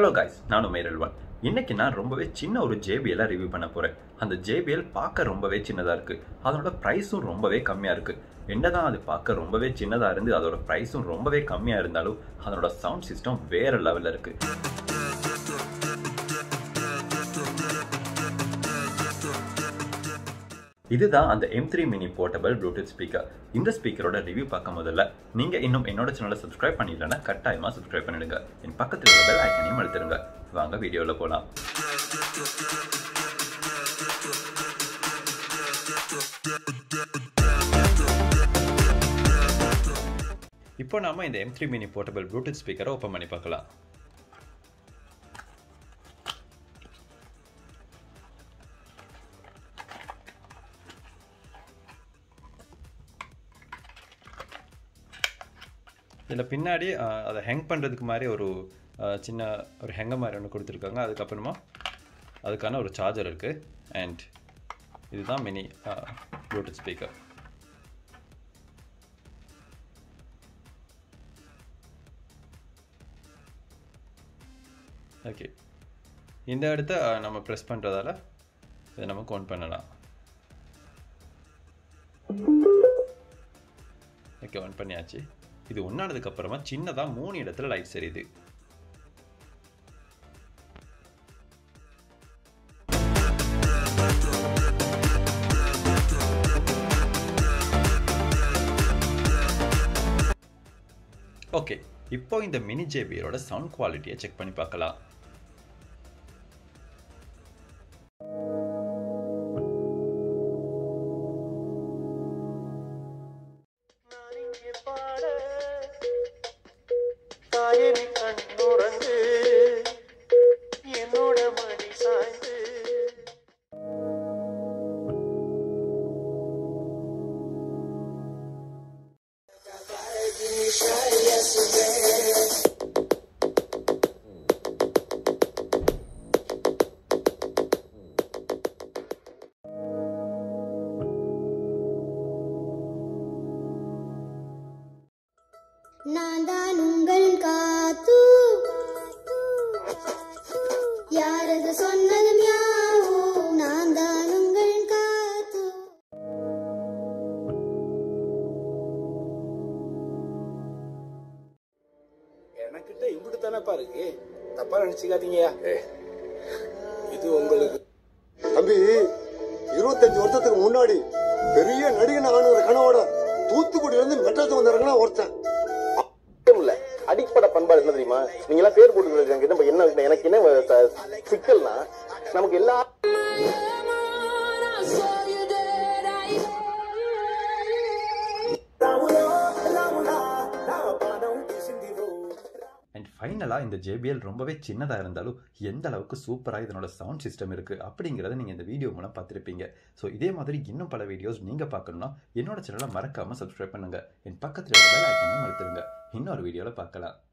hello guys நான் உமேர் அல்வான் இன்னைக்கு நான் ரொம்பவே சின்ன ஒரு JBL ரிவ்யூ பண்ண போகிறேன் அந்த JBL பார்க்க ரொம்பவே சின்னதாக இருக்குது அதோட ப்ரைஸும் ரொம்பவே கம்மியாக இருக்குது என்னதான் அது பார்க்க ரொம்பவே சின்னதாக இருந்து அதோட ப்ரைஸும் ரொம்பவே கம்மியாக இருந்தாலும் அதோட சவுண்ட் சிஸ்டம் வேற லெவலில் இருக்குது இதுதான் அந்த M three mini portable Bluetooth speaker இந்த ஸ்பீக்கரோட ரிவ்யூ பார்க்க முதல்ல நீங்க இன்னும் என்னோட சேனலை சப்ஸ்கிரைப் பண்ணிடலன்னா கட்டாயமா சப்ஸ்கிரைப் பண்ணிடுங்க என் பக்கத்தில் உள்ள பெல் ஐக்கனையும் அழுத்திருங்க வாங்க வீடியோல போலாம் இப்போ நாம இந்த M three mini portable Bluetooth ஸ்பீக்கரை ஓப்பன் பண்ணி பார்க்கலாம் இதில் பின்னாடி அஹ், அதை ஹேங் பண்ணுறதுக்கு மாதிரி ஒரு அஹ், சின்ன ஒரு ஹேங்கர் மாதிரி ஒன்று கொடுத்துருக்காங்க அதுக்கப்புறமா அதுக்கான ஒரு சார்ஜர் இருக்குது அண்ட் இதுதான் மினி ப்ளூடூத் ஸ்பீக்கர் ஓகே இந்த இடத்த அஹ், நம்ம ப்ரெஸ் பண்ணுறதால இதை நம்ம கவுண்ட் பண்ணலாம் ஓகே ஆன் பண்ணியாச்சு இது ஒன்றானதுக்கு அப்புறமா சின்னதாக மூணு இடத்துல லைட்ஸ் எரியுது ஓகே இப்போ இந்த மினி ஜேபியரோட சவுண்ட் குவாலிட்டியை செக் பண்ணி பார்க்கலாம் நான் இங்கே பாட தாயே நீ கண்ணுறங்கு என்னோட மடி சாய்ந்து நான் தான் உங்கள் காத்து யாரது சொன்னதும் யாவோ நான் தான் உங்கள் காத்து எனக்கிட்ட இப்படி தானேப்பா இருக்கு தப்பா நினைச்சுக்காதீங்கயா இது உங்களுக்கு தம்பி இருபத்தஞ்சு வருஷத்துக்கு முன்னாடி பெரிய நடிகன் ஆணுங்கிற கனவோட தூத்துக்குடியில இருந்து மெட்ராஸ் வந்திருக்கா ஒருத்தன் இல்ல அடிப்படை பண்பாடு என்ன தெரியுமா நீங்க எல்லாம் பேர் போட்டு என்ன என்ன எனக்கு என்ன ச- சிக்கல்னா நமக்கு எல்லா அண்ட் ஃபைனலாக இந்த JBL ரொம்பவே சின்னதாக இருந்தாலும் எந்த அளவுக்கு சூப்பராக இதனோட சவுண்ட் சிஸ்டம் இருக்குது அப்படிங்கிறத நீங்கள் இந்த வீடியோ மூலம் பார்த்துருப்பீங்க ஸோ இதே மாதிரி இன்னும் பல வீடியோஸ் நீங்கள் பார்க்கணுன்னா என்னோட சேனலை மறக்காமல் சப்ஸ்கிரைப் பண்ணுங்கள் என் பக்கத்தில் உள்ள பெல் ஐக்கனையும் அழுத்துருங்க இன்னொரு வீடியோவில் பார்க்கலாம்